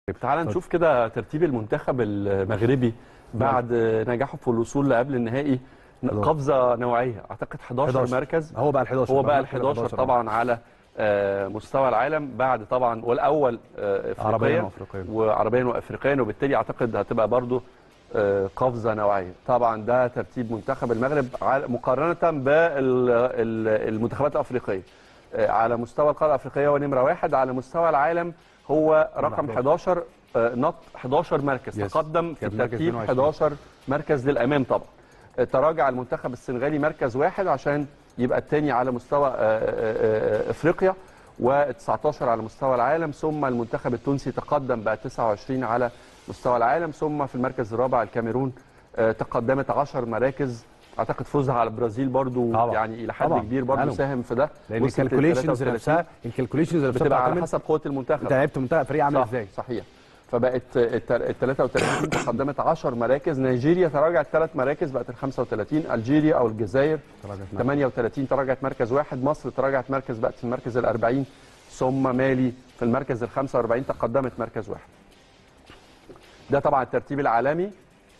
تعال نشوف كده ترتيب المنتخب المغربي بعد نجاحه في الوصول لقبل النهائي قفزه نوعيه اعتقد 11, 11. مركز هو بقى ال 11 هو بقى ال مجموعة 11 طبعا على آه، مستوى العالم بعد طبعا والاول آه، عربيا افريقيا وافريقيا وعربيا وافريقيا وبالتالي اعتقد هتبقى برضو آه، قفزه نوعيه طبعا ده ترتيب منتخب المغرب على- مقارنه بالمنتخبات الافريقيه آه، على مستوى القاره الافريقيه هو نمره واحد على مستوى العالم هو رقم 11 آه، نط 11 مركز يس. تقدم في كان مركز الترتيب 22. 11 مركز للامام طبعا آه، تراجع المنتخب السنغالي مركز واحد عشان يبقى الثاني على مستوى آه، آه، آه، افريقيا و19 على مستوى العالم ثم المنتخب التونسي تقدم بقى 29 على مستوى العالم ثم في المركز الرابع الكاميرون آه، تقدمت 10 مراكز اعتقد فوزها على البرازيل برضو طبعا. يعني الى حد طبعا. كبير برضو مالهم. ساهم في ده لان وصلت ل الكالكوليشنز 33. نفسها الكالكوليشنز نفسها بتبقى على بتعتمد حسب قوه المنتخب انت لعبت منتخب فريق عامل صح ازاي صحيح فبقت ال 33 تقدمت 10 مراكز نيجيريا تراجعت ثلاث مراكز بقت ال 35 الجيريا او الجزائر تراجعت معاك. 38 تراجعت مركز واحد مصر تراجعت مركز بقت في المركز ال 40 ثم مالي في المركز ال 45 تقدمت مركز واحد ده طبعا الترتيب العالمي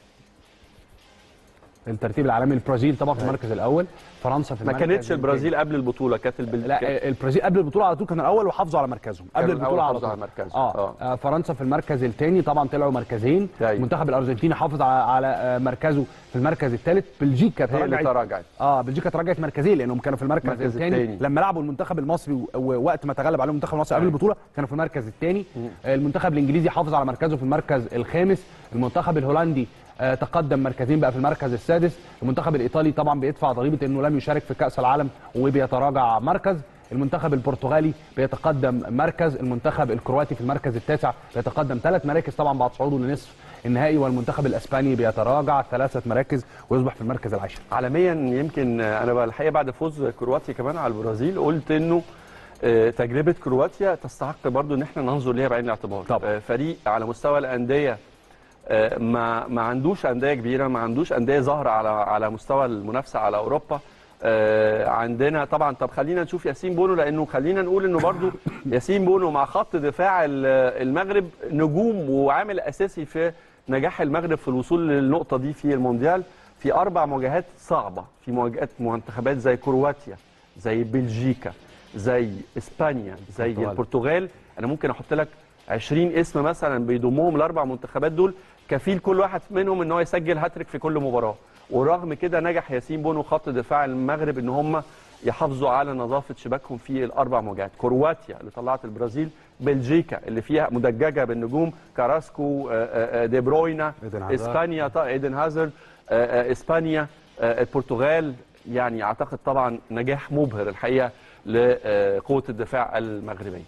الترتيب العالمي البرازيل طبعا في المركز الاول فرنسا في ما المركز كانتش الثاني. البرازيل قبل البطوله كانت البل... لا البرازيل قبل البطوله على طول كان الاول وحافظوا على مركزهم قبل كانوا البطوله على الأول طول حافظوا على مركزهم. اه, آه. آه فرنسا في المركز الثاني طبعا طلعوا مركزين أيوة. المنتخب الارجنتيني حافظ على على آه، مركزه في المركز الثالث بلجيكا هي اللي تراجعت تراجعت اه بلجيكا تراجعت مركزين لانهم كانوا في المركز المركز الثاني التاني. لما لعبوا المنتخب المصري و- ووقت ما تغلب عليهم المنتخب المصري قبل أيوة. البطوله كانوا في المركز الثاني المنتخب الانجليزي حافظ على مركزه في المركز الخامس المنتخب الهولندي آه، تقدم مركزين بقى في المركز السادس المنتخب الايطالي طبعا بيدفع ضريبه انه لم يشارك في كاس العالم وبيتراجع مركز المنتخب البرتغالي بيتقدم مركز المنتخب الكرواتي في المركز التاسع بيتقدم ثلاث مراكز طبعا بعد صعوده لنصف النهائي والمنتخب الاسباني بيتراجع ثلاثه مراكز ويصبح في المركز العاشر عالميا يمكن انا بقى الحقيقه بعد فوز كرواتيا كمان على البرازيل قلت انه آه، تجربه كرواتيا تستحق برضو ان احنا ننظر ليها بعين الاعتبار طبعا. آه، فريق على مستوى الانديه آه، ما ما عندوش انديه كبيره ما عندوش انديه ظاهره على على مستوى المنافسه على اوروبا آه، عندنا طبعا طب خلينا نشوف ياسين بونو لانه خلينا نقول انه برضو ياسين بونو مع خط دفاع ال- المغرب نجوم وعامل اساسي في نجاح المغرب في الوصول للنقطه دي في المونديال في اربع مواجهات صعبه في مواجهات منتخبات زي كرواتيا زي بلجيكا زي اسبانيا زي البرتغال. البرتغال انا ممكن احط لك 20 اسم مثلا بيضمهم الاربع منتخبات دول كفيل كل واحد منهم ان هو يسجل هاتريك في كل مباراه ورغم كده نجح ياسين بونو خط دفاع المغرب ان هم يحافظوا على نظافه شباكهم في الاربع مواجهات كرواتيا اللي طلعت البرازيل بلجيكا اللي فيها مدججه بالنجوم كاراسكو آه، آه، آه، دي بروينا إيدن هازارد. اسبانيا طبعا ايدن هازارد آه، آه، اسبانيا آه، البرتغال يعني اعتقد طبعا نجاح مبهر الحقيقه لقوه الدفاع المغربيه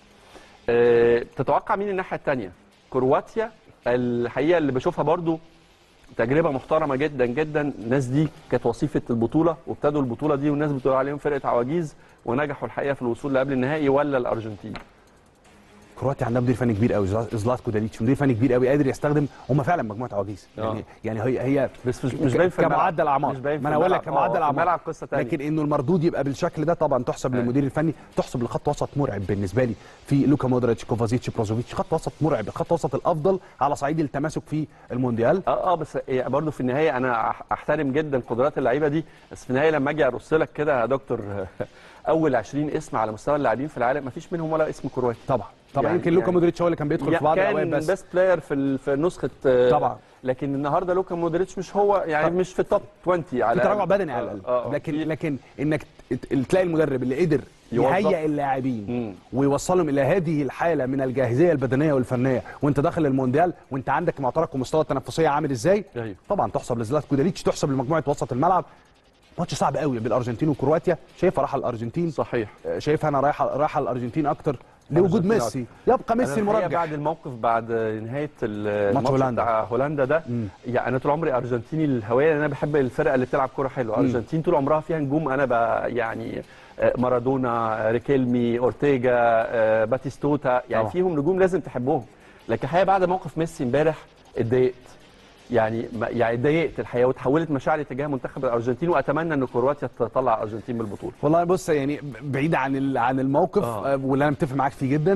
آه، تتوقع مين الناحيه الثانيه كرواتيا الحقيقه اللي بشوفها برضو تجربه محترمه جدا جدا الناس دي كانت وصيفه البطوله وابتدوا البطوله دي والناس بتقول عليهم فرقه عواجيز ونجحوا الحقيقه في الوصول لقبل النهائي ولا الارجنتين كرواتيا عندها مدير فني كبير قوي زلاتكو داليتش مدير فني كبير قوي قادر يستخدم هم فعلا مجموعه عواجيز آه. يعني يعني هي هي بس مش مش باين في الملعب. كمعدل اعمار مش باين في ما انا اقول لك الملعب. آه، كمعدل في اعمار الملعب قصه ثانيه لكن انه المردود يبقى بالشكل ده طبعا تحسب أيوة. للمدير الفني تحسب لخط وسط مرعب بالنسبه لي في لوكا مودريتش كوفازيتش بروزوفيتش خط وسط مرعب خط وسط الافضل على صعيد التماسك في المونديال اه اه بس إيه برضه في النهايه انا أح- احترم جدا قدرات اللعيبه دي بس في النهايه لما اجي ارص لك كده يا دكتور اول 20 اسم على مستوى اللاعبين في العالم ما فيش منهم ولا اسم كرواتي طبعا طبعا يعني- يمكن لوكا يعني- مودريتش هو اللي كان بيدخل في بعض الاوقات كان بس بيست بلاير في ال- في نسخه آه، طبعا. لكن النهارده لوكا مودريتش مش هو يعني طبعا. مش في التوب 20 على في تراجع الأقل. بدني على آه، الاقل آه، آه. لكن في- لكن انك ت- تلاقي المدرب اللي قدر يوظف. يهيئ اللاعبين مم. ويوصلهم الى هذه الحاله من الجاهزيه البدنيه والفنيه وانت داخل المونديال وانت عندك معترك ومستوى التنافسيه عامل ازاي أيوة. طبعا تحسب لزلاتكو داليتش تحسب لمجموعه وسط الملعب ماتش صعب قوي بالارجنتين وكرواتيا شايفها رايحه الارجنتين صحيح آه، شايفها انا رايحه رايحه الارجنتين اكتر لوجود الأرجنتين ميسي يبقى ميسي أنا الحقيقة المرجح بعد الموقف بعد نهايه ال- ماتش الماتش هولندا. بتاع هولندا ده مم. يعني انا طول عمري ارجنتيني الهويه لان انا بحب الفرقه اللي بتلعب كوره حلوه ارجنتين طول عمرها فيها نجوم انا بقى يعني آه، مارادونا آه، ريكيلمي اورتيجا آه، باتيستوتا يعني طبعا. فيهم نجوم لازم تحبهم لكن الحقيقه بعد موقف ميسي امبارح اتضايقت يعني ما- يعني اتضايقت الحقيقه وتحولت مشاعري تجاه منتخب الارجنتين واتمنى ان كرواتيا تطلع الارجنتين من البطوله والله بص يعني بعيد عن ال- عن الموقف آه. آه. واللي انا متفق معاك فيه جدا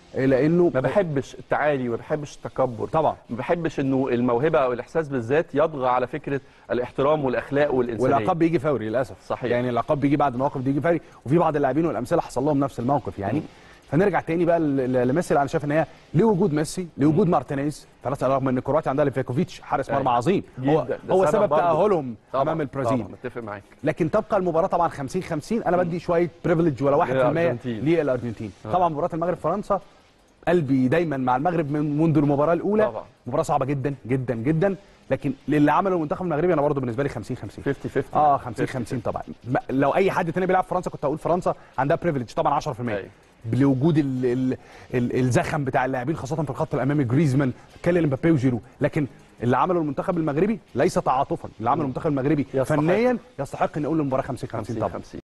لانه ما بحبش التعالي وما بحبش التكبر طبعا ما بحبش انه الموهبه او الاحساس بالذات يطغى على فكره الاحترام والاخلاق والانسانيه والعقاب بيجي فوري للاسف صحيح. يعني العقاب بيجي بعد المواقف بيجي فوري وفي بعض اللاعبين والامثله حصل لهم نفس الموقف يعني فنرجع تاني بقى ل- ل- لميسي اللي انا شايف ان هي لوجود ميسي لوجود مارتينيز ثلاثه رغم ان كرواتيا عندها ليفاكوفيتش حارس مرمى أيوة. عظيم هو جدا. ده هو سبب سبب برضه. تاهلهم طبعاً، امام البرازيل طبعا متفق معاك لكن تبقى المباراه طبعا 50 50 انا بدي شويه بريفليج ولا 1% للأرجنتين. للارجنتين طبعا مباراه المغرب فرنسا قلبي دايما مع المغرب من منذ المباراه الاولى طبعا. مباراه صعبه جدا جدا جدا لكن اللي عمله المنتخب المغربي انا برضه بالنسبه لي 50 50 50 50 اه 50 50 طبعا ما- لو اي حد تاني بيلعب فرنسا كنت هقول فرنسا عندها بريفليج طبعا 10% أيوة. لوجود ال ال ال الزخم بتاع اللاعبين خاصه في الخط الامامي جريزمان كيليان امبابي وجيرو لكن اللي عمله المنتخب المغربي ليس تعاطفا اللي عمله المنتخب المغربي يستحق. فنيا يستحق ان نقول المباراه 50 50 50 طبعا 50